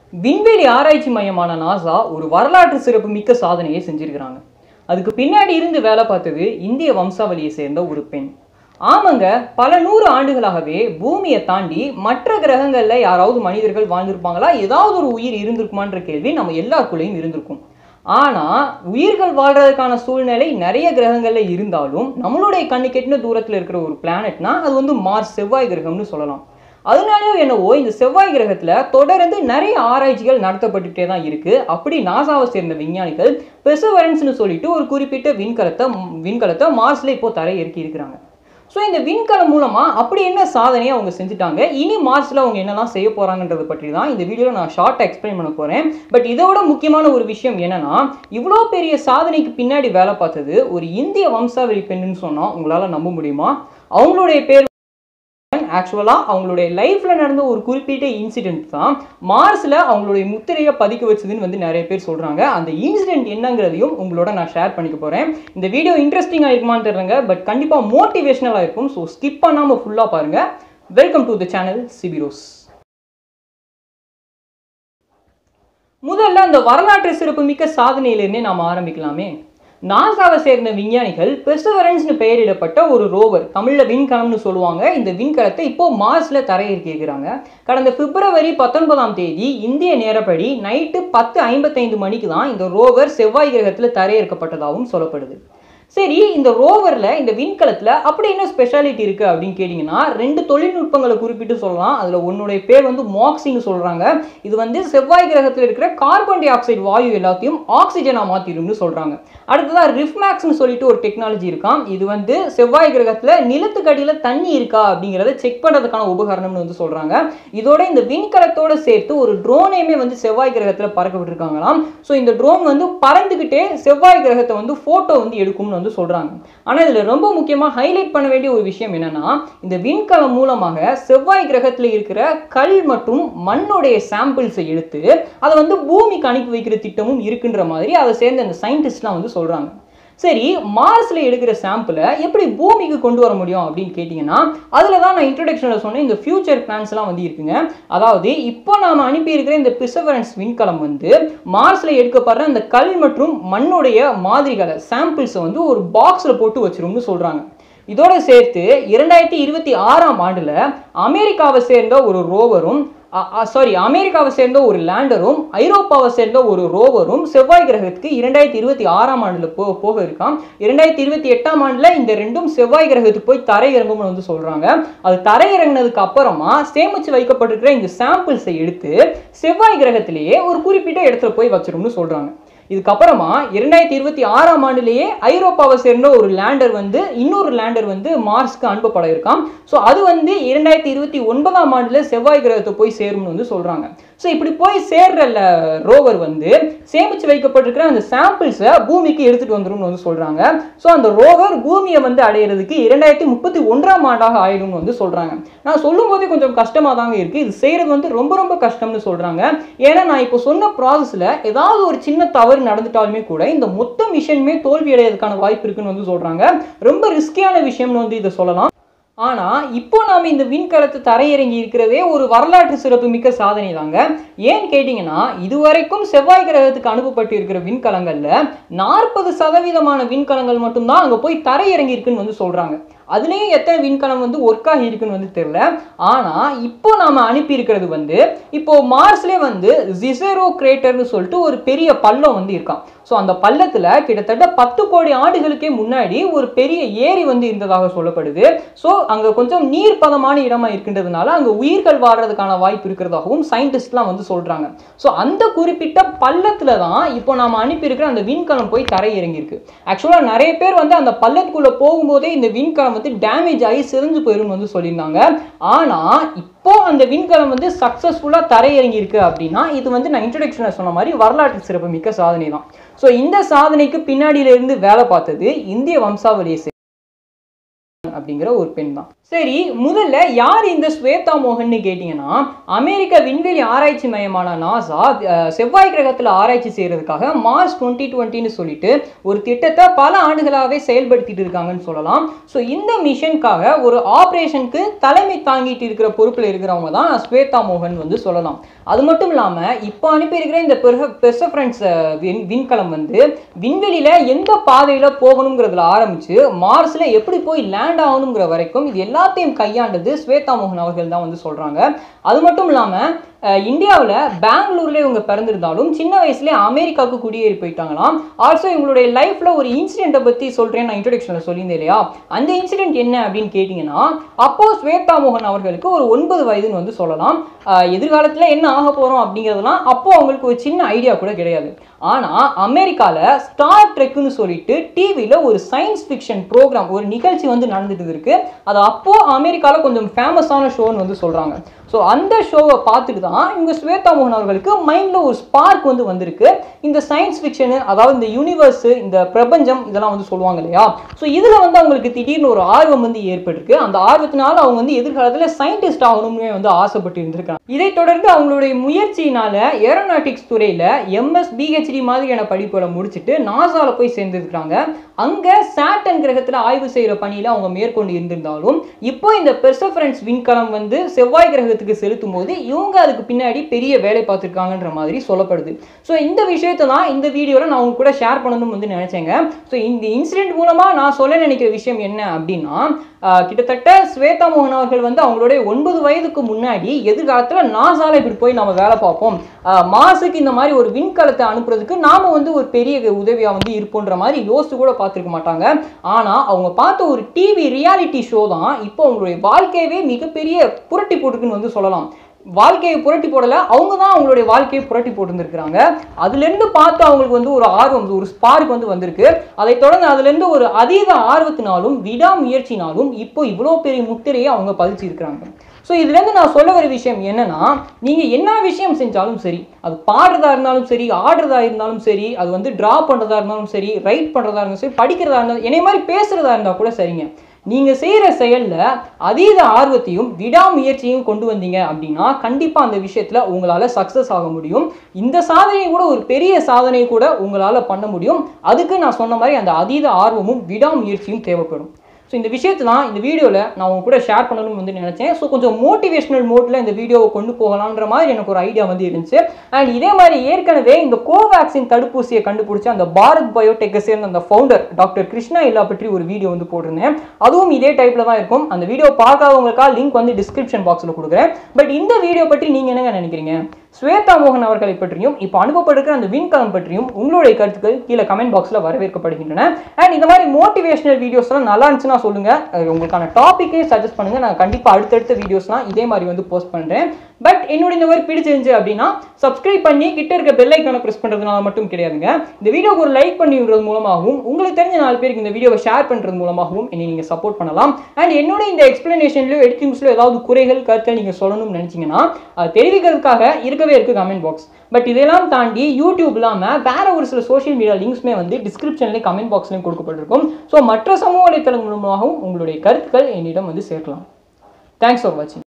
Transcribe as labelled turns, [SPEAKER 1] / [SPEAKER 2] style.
[SPEAKER 1] விண்வெளி ஆராய்ச்சி மையமான நாசா ஒரு வரலாற்று சிறப்பு மிக்க சாதனையை செஞ்சிருக்கிறாங்க அதுக்கு பின்னாடி இருந்து வேலை பார்த்தது இந்திய வம்சாவளியை சேர்ந்த ஒரு பெண் ஆமாங்க பல நூறு ஆண்டுகளாகவே பூமியை தாண்டி மற்ற கிரகங்கள்ல யாராவது மனிதர்கள் வாழ்ந்திருப்பாங்களா ஏதாவது ஒரு உயிர் இருந்திருக்குமான்ற கேள்வி நம்ம எல்லாருக்குள்ளேயும் இருந்திருக்கும் ஆனா உயிர்கள் வாழ்றதுக்கான சூழ்நிலை நிறைய கிரகங்கள்ல இருந்தாலும் நம்மளுடைய கண்ணு கெட்டின தூரத்துல இருக்கிற ஒரு பிளானட்னா அது வந்து மார்ஸ் செவ்வாய் கிரகம்னு சொல்லலாம் அதனாலயோ என்னவோ இந்த செவ்வாய் கிரகத்துல தொடர்ந்து நிறைய ஆராய்ச்சிகள் நடத்தப்பட்டுட்டே தான் இருக்கு அப்படி நாசாவை சேர்ந்த விஞ்ஞானிகள் பெர்சவரன்ஸ்னு சொல்லிட்டு ஒரு குறிப்பிட்ட விண்கலத்தை விண்கலத்தை மார்ஸ்ல இப்போ தரை இறக்கி இருக்கிறாங்க ஸோ இந்த விண்கலம் மூலமா அப்படி என்ன சாதனையை அவங்க செஞ்சுட்டாங்க இனி மார்ஸ்ல அவங்க என்னெல்லாம் செய்ய போறாங்கன்றதை பற்றி தான் இந்த வீடியோவில் நான் ஷார்ட்டாக எக்ஸ்பிளைன் பண்ண போறேன் பட் இதோட முக்கியமான ஒரு விஷயம் என்னன்னா இவ்வளோ பெரிய சாதனைக்கு பின்னாடி வேலை பார்த்தது ஒரு இந்திய வம்சாவளி பெண்ணுன்னு சொன்னா உங்களால நம்ப முடியுமா அவங்களுடைய பேர் ஆக்சுவலாக அவங்களுடைய லைஃப்பில் நடந்த ஒரு குறிப்பிட்ட இன்சிடென்ட் தான் மார்ஸில் அவங்களுடைய முத்திரையை பதிக்க வச்சதுன்னு வந்து நிறைய பேர் சொல்கிறாங்க அந்த இன்சிடென்ட் என்னங்கிறதையும் உங்களோட நான் ஷேர் பண்ணிக்க போகிறேன் இந்த வீடியோ இன்ட்ரெஸ்டிங்காக இருக்குமான்னு தெரிலங்க பட் கண்டிப்பாக மோட்டிவேஷனலாக இருக்கும் ஸோ ஸ்கிப் பண்ணாமல் ஃபுல்லாக பாருங்கள் வெல்கம் டு த சேனல் சிபிரோஸ் முதல்ல அந்த வரலாற்று சிறப்புமிக்க சாதனையிலிருந்தே நாம் ஆரம்பிக்கலாமே நாசாவை சேர்ந்த விஞ்ஞானிகள் பெர்சவரன்ஸ்னு பெயரிடப்பட்ட ஒரு ரோவர் தமிழில் விண்கலம்னு சொல்லுவாங்க இந்த விண்கலத்தை இப்போ மார்ஸில் தரையிறக்கியிருக்கிறாங்க கடந்த பிப்ரவரி பத்தொன்பதாம் தேதி இந்திய நேரப்படி நைட்டு பத்து ஐம்பத்தைந்து மணிக்கு தான் இந்த ரோவர் செவ்வாய் கிரகத்தில் தரையிறக்கப்பட்டதாகவும் சொல்லப்படுது சரி இந்த ரோவரில் இந்த விண்கலத்தில் அப்படி என்ன ஸ்பெஷாலிட்டி இருக்குது அப்படின்னு கேட்டிங்கன்னா ரெண்டு தொழில்நுட்பங்களை குறிப்பிட்டு சொல்லலாம் அதில் உன்னுடைய பேர் வந்து மாக்சின்னு சொல்கிறாங்க இது வந்து செவ்வாய் கிரகத்தில் இருக்கிற கார்பன் டை ஆக்சைடு வாயு எல்லாத்தையும் ஆக்சிஜனாக மாற்றிடும்னு சொல்கிறாங்க அடுத்ததாக ரிஃப்மேக்ஸ்னு சொல்லிட்டு ஒரு டெக்னாலஜி இருக்கான் இது வந்து செவ்வாய் கிரகத்தில் நிலத்துக்கடியில் தண்ணி இருக்கா அப்படிங்கிறத செக் பண்ணுறதுக்கான உபகரணம்னு வந்து சொல்கிறாங்க இதோட இந்த விண்கலத்தோட சேர்த்து ஒரு ட்ரோனையுமே வந்து செவ்வாய் கிரகத்தில் பறக்க விட்டுருக்காங்களாம் ஸோ இந்த ட்ரோன் வந்து பறந்துக்கிட்டே செவ்வாய் கிரகத்தை வந்து ஃபோட்டோ வந்து எடுக்கும்னு வந்து சொல்கிறாங்க ஆனால் இதில் ரொம்ப முக்கியமாக ஹைலைட் பண்ண வேண்டிய ஒரு விஷயம் என்னன்னா இந்த விண்கலம் மூலமாக செவ்வாய் கிரகத்தில் இருக்கிற கல் மற்றும் மண்ணுடைய சாம்பிள்ஸை எடுத்து அதை வந்து பூமிக்கு அனுப்பி வைக்கிற திட்டமும் இருக்குன்ற மாதிரி அதை சேர்ந்த அந்த சயின்டிஸ்ட்லாம் வந்து சொல்கிறாங்க சரி மார்ஸில் எடுக்கிற சாம்பிளை எப்படி பூமிக்கு கொண்டு வர முடியும் அப்படின்னு கேட்டிங்கன்னா அதில் தான் நான் இன்ட்ரடக்ஷனில் சொன்னேன் இந்த ஃபியூச்சர் பிளான்ஸ்லாம் வந்து இருக்குங்க அதாவது இப்போ நாம் அனுப்பியிருக்கிற இந்த பிசவரன்ஸ் விண்கலம் வந்து மார்ஸில் எடுக்கப்படுற அந்த கல் மற்றும் மண்ணுடைய மாதிரிகளை சாம்பிள்ஸை வந்து ஒரு பாக்ஸில் போட்டு வச்சிரும்னு சொல்கிறாங்க இதோட சேர்த்து இரண்டாயிரத்தி இருபத்தி ஆறாம் ஆண்டில் அமெரிக்காவை சேர்ந்த ஒரு ரோவரும் சாரி அமெரிக்காவை சேர்ந்த ஒரு லேண்டரும் ஐரோப்பாவை சேர்ந்த ஒரு ரோவரும் செவ்வாய் கிரகத்துக்கு இரண்டாயிரத்தி இருபத்தி ஆறாம் ஆண்டில் போ போக இருக்கான் இரண்டாயிரத்தி இருபத்தி எட்டாம் ஆண்டில் இந்த ரெண்டும் செவ்வாய் கிரகத்துக்கு போய் தரை இறங்கும்னு வந்து சொல்கிறாங்க அது தரை இறங்கினதுக்கு அப்புறமா சேமித்து வைக்கப்பட்டிருக்கிற இந்த சாம்பிள்ஸை எடுத்து செவ்வாய் கிரகத்திலேயே ஒரு குறிப்பிட்ட இடத்துல போய் வச்சிரும்னு சொல்கிறாங்க இதுக்கப்புறமா இரண்டாயிரத்தி இருபத்தி ஆறாம் ஆண்டுலேயே ஐரோப்பாவை சேர்ந்த ஒரு லேண்டர் வந்து இன்னொரு லேண்டர் வந்து மார்ஸ்க்கு அனுப்பப்பட இருக்கான் ஸோ அது வந்து இரண்டாயிரத்தி இருபத்தி ஒன்பதாம் ஆண்டில் செவ்வாய் கிரகத்தை போய் சேரும்னு வந்து சொல்கிறாங்க ஸோ இப்படி போய் சேர்ற ரோவர் வந்து சேமித்து வைக்கப்பட்டிருக்கிற அந்த சாம்பிள்ஸை பூமிக்கு எடுத்துகிட்டு வந்துடும் வந்து சொல்கிறாங்க ஸோ அந்த ரோவர் பூமியை வந்து அடையிறதுக்கு இரண்டாயிரத்தி முப்பத்தி ஒன்றாம் ஆண்டாக ஆயிடும்னு வந்து சொல்கிறாங்க நான் சொல்லும் போதே கொஞ்சம் கஷ்டமாக தாங்க இருக்குது இது செய்கிறது வந்து ரொம்ப ரொம்ப கஷ்டம்னு சொல்கிறாங்க ஏன்னா நான் இப்போ சொன்ன ப்ராசஸில் ஏதாவது ஒரு சின்ன தவறு நடந்துட்டாலுமே கூட இந்த மொத்த மிஷனுமே தோல்வி அடையிறதுக்கான வாய்ப்பு இருக்குன்னு வந்து சொல்கிறாங்க ரொம்ப ரிஸ்கியான விஷயம்னு வந்து இதை சொல்லலாம் ஆனால் இப்போ நாம் இந்த விண்கலத்தை தரையிறங்கி இருக்கிறதே ஒரு வரலாற்று சிறப்பு மிக்க சாதனை தாங்க ஏன்னு கேட்டிங்கன்னா இதுவரைக்கும் செவ்வாய் கிரகத்துக்கு அனுப்பப்பட்டு இருக்கிற விண்கலங்களில் நாற்பது சதவீதமான விண்கலங்கள் மட்டும்தான் அங்கே போய் தரையிறங்கி இருக்குன்னு வந்து சொல்கிறாங்க அதுலேயும் எத்தனை விண்கலம் வந்து ஒர்க் ஆகியிருக்குன்னு வந்து தெரில ஆனால் இப்போ நாம் அனுப்பியிருக்கிறது வந்து இப்போ மார்ஸ்லேயே வந்து ஜிசெரோ கிரேட்டர்னு சொல்லிட்டு ஒரு பெரிய பள்ளம் வந்து இருக்கான் ஸோ அந்த பள்ளத்தில் கிட்டத்தட்ட பத்து கோடி ஆண்டுகளுக்கே முன்னாடி ஒரு பெரிய ஏரி வந்து இருந்ததாக சொல்லப்படுது ஸோ அங்கே கொஞ்சம் நீர் பதமான இடமா இருக்கின்றதுனால அங்கே உயிர்கள் வாடுறதுக்கான வாய்ப்பு இருக்கிறதாகவும் சயின்டிஸ்ட்லாம் வந்து சொல்கிறாங்க ஸோ அந்த குறிப்பிட்ட பள்ளத்தில் தான் இப்போ நாம் அனுப்பியிருக்கிற அந்த விண்கலம் போய் தரை இறங்கியிருக்கு ஆக்சுவலாக நிறைய பேர் வந்து அந்த பள்ளத்துக்குள்ளே போகும்போதே இந்த விண்கலம் வந்து டேமேஜ் ஆகி சிரிஞ்சு போயிடும் வந்து சொல்லியிருந்தாங்க ஆனால் இப்போ அந்த விண்கலம் வந்து சக்ஸஸ்ஃபுல்லாக தரையிறங்கி இருக்கு அப்படின்னா இது வந்து நான் இன்ட்ரடக்ஷனில் சொன்ன மாதிரி வரலாற்று சிறப்பு மிக்க சாதனை தான் ஸோ இந்த சாதனைக்கு பின்னாடியிலிருந்து வேலை பார்த்தது இந்திய வம்சாவளியை அப்படிங்கிற ஒரு பெண் தான் சரி முதல்ல யார் இந்த ஸ்வேதா மோகன் கேட்டிங்கன்னா அமெரிக்க விண்வெளி ஆராய்ச்சி மையமான நாசா அஹ், செவ்வாய் கிரகத்தில் ஆராய்ச்சி செய்யறதுக்காக மார்ஸ் டுவெண்ட்டி டுவெண்ட்டின்னு சொல்லிட்டு ஒரு திட்டத்தை பல ஆண்டுகளாகவே செயல்படுத்திட்டு இருக்காங்கன்னு சொல்லலாம் ஸோ இந்த மிஷனுக்காக ஒரு ஆப்ரேஷனுக்கு தலைமை தாங்கிட்டு இருக்கிற பொறுப்பில் இருக்கிறவங்க தான் ஸ்வேதா மோகன் வந்து சொல்லலாம் அது மட்டும் இல்லாமல் இப்போ அனுப்பியிருக்கிற இந்த பெர்சஃபரன்ஸ் விண் விண்கலம் வந்து விண்வெளியில் எந்த பாதையில் போகணுங்கிறதுல ஆரம்பித்து மார்ஸில் எப்படி போய் லேண்ட் ஆகணுங்கிற வரைக்கும் இது எல்லாத்தையும் கையாண்டது ஸ்வேதா மோகன் அவர்கள் தான் வந்து சொல்கிறாங்க அது மட்டும் இல்லாமல் இந்தியாவில் பெங்களூர்ல இவங்க பிறந்திருந்தாலும் சின்ன வயசுலேயே அமெரிக்காவுக்கு குடியேறி போயிட்டாங்களாம் ஆல்சோ இவங்களுடைய லைஃப்பில் ஒரு இன்சிடெண்ட்டை பற்றி சொல்கிறேன் நான் இன்ட்ரடக்ஷனில் சொல்லியிருந்தேன் இல்லையா அந்த இன்சிடென்ட் என்ன அப்படின்னு கேட்டிங்கன்னா அப்போ ஸ்வேதா மோகன் அவர்களுக்கு ஒரு ஒன்பது வயதுன்னு வந்து சொல்லலாம் அஹ் எதிர்காலத்தில் என்ன ஆக போகிறோம் அப்படிங்கிறதுலாம் அப்போ அவங்களுக்கு ஒரு சின்ன ஐடியா கூட கிடையாது ஆனால் அமெரிக்காவில் ஸ்டார் ட்ரெக்குன்னு சொல்லிட்டு டிவியில் ஒரு சயின்ஸ் ஃபிக்ஷன் ப்ரோக்ராம் ஒரு நிகழ்ச்சி வந்து நடந்துட்டு இருக்கு அது அப்போ அமெரிக்காவில் கொஞ்சம் ஃபேமஸான ஷோன்னு வந்து சொல்கிறாங்க ஸோ அந்த ஷோவை பார்த்துட்டு தான் இவங்க ஸ்வேதா மோகன் அவர்களுக்கு மைண்டில் ஒரு ஸ்பார்க் வந்து வந்திருக்கு இந்த சயின்ஸ் ஃபிக்ஷனு அதாவது இந்த யூனிவர்ஸ் இந்த பிரபஞ்சம் இதெல்லாம் வந்து சொல்லுவாங்க இல்லையா ஸோ இதில் வந்து அவங்களுக்கு திடீர்னு ஒரு ஆர்வம் வந்து ஏற்பட்டிருக்கு அந்த ஆர்வத்தினால அவங்க வந்து எதிர்காலத்தில் சயின்டிஸ்ட் ஆகணும்னு வந்து ஆசைப்பட்டு இருந்திருக்காங்க இதை தொடர்ந்து அவங்களுடைய முயற்சியினால ஏரோநாட்டிக்ஸ் துறையில் எம்எஸ் பிஹெச்டி மாதிரியான படிப்புகளை முடிச்சுட்டு நாசாவில் போய் சேர்ந்துருக்காங்க அங்கே சாட்டன் கிரகத்தில் ஆய்வு செய்கிற பணியில் அவங்க மேற்கொண்டு இருந்திருந்தாலும் இப்போ இந்த பெர்சஃபரன்ஸ் விண்கலம் வந்து செவ்வாய் கிரகத்துக்கு செலுத்தும் போது இவங்க அதுக்கு பின்னாடி பெரிய வேலை பார்த்துருக்காங்கன்ற மாதிரி சொல்லப்படுது ஸோ இந்த விஷயத்தை தான் இந்த வீடியோவில் நான் உங்க கூட ஷேர் பண்ணணும்னு வந்து நினச்சேங்க ஸோ இந்த இன்சிடென்ட் மூலமாக நான் சொல்ல நினைக்கிற விஷயம் என்ன அப்படின்னா ஆஹ், கிட்டத்தட்ட ஸ்வேதா மோகன் அவர்கள் வந்து அவங்களுடைய ஒன்பது வயதுக்கு முன்னாடி எதிர்காலத்தில் நாசால இப்படி போய் நம்ம வேலை பார்ப்போம் ஆஹ், மாசுக்கு இந்த மாதிரி ஒரு விண்கலத்தை அனுப்புறதுக்கு நாம வந்து ஒரு பெரிய உதவியாக வந்து இருப்போன்ற மாதிரி யோசிச்சு கூட பார்த்துருக்க மாட்டாங்க ஆனால் அவங்க பார்த்த ஒரு டிவி ரியாலிட்டி ஷோ தான் இப்போ அவங்களுடைய வாழ்க்கையவே மிகப்பெரிய புரட்டி போட்டுருக்குன்னு வந்து சொல்லலாம் வாழ்க்கையை புரட்டி போடல அவங்க தான் அவங்களுடைய வாழ்க்கையை புரட்டி போட்டுருந்துருக்காங்க அதுலேருந்து பார்த்து அவங்களுக்கு வந்து ஒரு ஆர்வம் ஒரு ஸ்பார்க் வந்து வந்திருக்கு அதை தொடர்ந்து அதுலேருந்து ஒரு அதீத ஆர்வத்தினாலும் விடாமுயற்சினாலும் இப்போ இவ்வளோ பெரிய முத்திரையை அவங்க பதிச்சிருக்கிறாங்க ஸோ இதுலேருந்து நான் சொல்ல வர விஷயம் என்னன்னா நீங்கள் என்ன விஷயம் செஞ்சாலும் சரி அது பாடுறதா இருந்தாலும் சரி ஆடுறதா இருந்தாலும் சரி அது வந்து ட்ரா பண்ணுறதா இருந்தாலும் சரி ரைட் பண்ணுறதா இருந்தாலும் சரி படிக்கிறதா இருந்தாலும் என்னை மாதிரி பேசுகிறதா இருந்தால் கூட சரிங்க நீங்கள் செய்கிற செயலில் அதீத ஆர்வத்தையும் விடாமுயற்சியும் கொண்டு வந்தீங்க அப்படின்னா கண்டிப்பாக அந்த விஷயத்தில் உங்களால் சக்ஸஸ் ஆக முடியும் இந்த சாதனை கூட ஒரு பெரிய சாதனை கூட உங்களால் பண்ண முடியும் அதுக்கு நான் சொன்ன மாதிரி அந்த அதீத ஆர்வமும் விடாமுயற்சியும் தேவைப்படும் ஸோ இந்த விஷயத்தை தான் இந்த வீடியோவில் நான் உங்க கூட ஷேர் பண்ணணும்னு வந்து நினச்சேன் ஸோ கொஞ்சம் மோட்டிவேஷனல் மோட்டில் இந்த வீடியோவை கொண்டு போகலான்ற மாதிரி எனக்கு ஒரு ஐடியா வந்து இருந்துச்சு அண்ட் இதே மாதிரி ஏற்கனவே இந்த கோவேக்சின் தடுப்பூசியை கண்டுபிடிச்ச அந்த பாரத் பயோடெக்கை சேர்ந்த அந்த ஃபவுண்டர் டாக்டர் கிருஷ்ணா இல்லா பற்றி ஒரு வீடியோ வந்து போட்டிருந்தேன் அதுவும் இதே டைப்பில் தான் இருக்கும் அந்த வீடியோ பார்க்காதவங்களுக்காக லிங்க் வந்து டிஸ்கிரிப்ஷன் பாக்ஸில் கொடுக்குறேன் பட் இந்த வீடியோ பற்றி நீங்கள் என்னங்க நினைக்கிறீங்க ஸ்வேதா மோகன் அவர்களை பற்றியும் இப்போ அனுப்பப்படுகிற அந்த விண்கலம் பற்றியும் உங்களுடைய கருத்துக்கள் கீழே கமெண்ட் பாக்ஸில் வரவேற்கப்படுகின்றன அண்ட் இந்த மாதிரி மோட்டிவேஷனல் வீடியோஸ்லாம் நல்லா இருந்துச்சுன்னா சொல்லுங்க அது உங்களுக்கான டாப்பிக்கே சஜஸ்ட் பண்ணுங்க நான் கண்டிப்பாக அடுத்தடுத்த வீடியோஸ்லாம் இதே மாதிரி வந்து போஸ்ட் பண்ணுறேன் பட் என்னோட இந்த மாதிரி பிடிச்சிருந்துச்சு அப்படின்னா சப்ஸ்கிரைப் பண்ணி கிட்ட இருக்க பெல் ஐக்கானை ப்ரெஸ் பண்ணுறதுனால மட்டும் கிடையாதுங்க இந்த வீடியோக்கு ஒரு லைக் பண்ணி விடுறது மூலமாகவும் உங்களுக்கு தெரிஞ்ச நாலு பேருக்கு இந்த வீடியோவை ஷேர் பண்ணுறது மூலமாகவும் என்னை நீங்கள் சப்போர்ட் பண்ணலாம் அண்ட் என்னோட இந்த எக்ஸ்பிளனேஷன்லையோ எடிட்டிங்ஸ்லையோ ஏதாவது குறைகள் கருத்தை நீங்கள் சொல்லணும்னு நினச்சிங்கன்னா அது தெரிவிக்கிறதுக்காக இருக்கவே இருக்கு கமெண்ட் பாக்ஸ் பட் இதெல்லாம் தாண்டி யூடியூப் இல்லாமல் வேற ஒரு சில சோஷியல் மீடியா லிங்க்ஸ்மே வந்து டிஸ்கிரிப்ஷன்லேயும் கமெண்ட் பாக்ஸ்லையும் கொடுக்கப்பட்டிருக்கும் ஸோ மற்ற சமூக வலைத்தளங்கள் மூலமாகவும் உங்களுடைய கருத்துக்கள் என்னிடம் வந்து சேர்க்கலாம் தேங்க்ஸ் ஃபார் வாட்சிங்